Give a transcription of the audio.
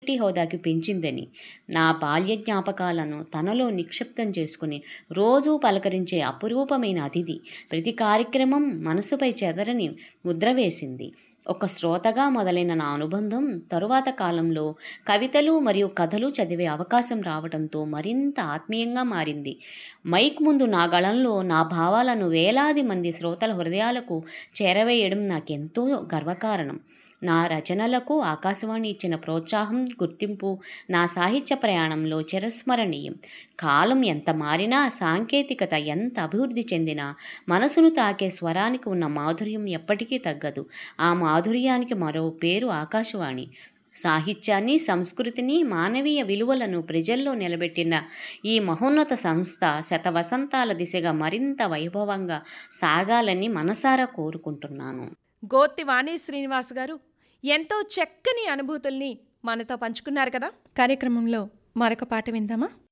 celebrity హోదాకి పెంచిందని నా బాల్య జ్ఞాపకాలను తనలో నిక్షిప్తం చేసుకుని రోజూ పలకరించే అపురూపమైన అతిథి ప్రతి కార్యక్రమం మనసుపై చెదరని ముద్ర వేసింది ఒక శ్రోతగా మొదలైన నా అనుబంధం తరువాత కాలంలో కవితలు మరియు కథలు చదివే అవకాశం రావడంతో మరింత ఆత్మీయంగా మారింది మైక్ ముందు నా గళంలో నా భావాలను వేలాది మంది శ్రోతల హృదయాలకు చేరవేయడం నాకెంతో గర్వకారణం నా రచనలకు ఆకాశవాణి ఇచ్చిన ప్రోత్సాహం గుర్తింపు నా సాహిత్య ప్రయాణంలో చిరస్మరణీయం కాలం ఎంత మారినా సాంకేతికత ఎంత అభివృద్ధి చెందినా మనసును తాకే స్వరానికి ఉన్న మాధుర్యం ఎప్పటికీ తగ్గదు ఆ మాధుర్యానికి మరో పేరు ఆకాశవాణి సాహిత్యాన్ని సంస్కృతిని మానవీయ విలువలను ప్రజల్లో నిలబెట్టిన ఈ మహోన్నత సంస్థ శతవసంతాల దిశగా మరింత వైభవంగా సాగాలని మనసారా కోరుకుంటున్నాను గోత్తి వాణి శ్రీనివాస్ గారు ఎంతో చక్కని అనుభూతుల్ని మనతో పంచుకున్నారు కదా కార్యక్రమంలో మరొక పాట విందామా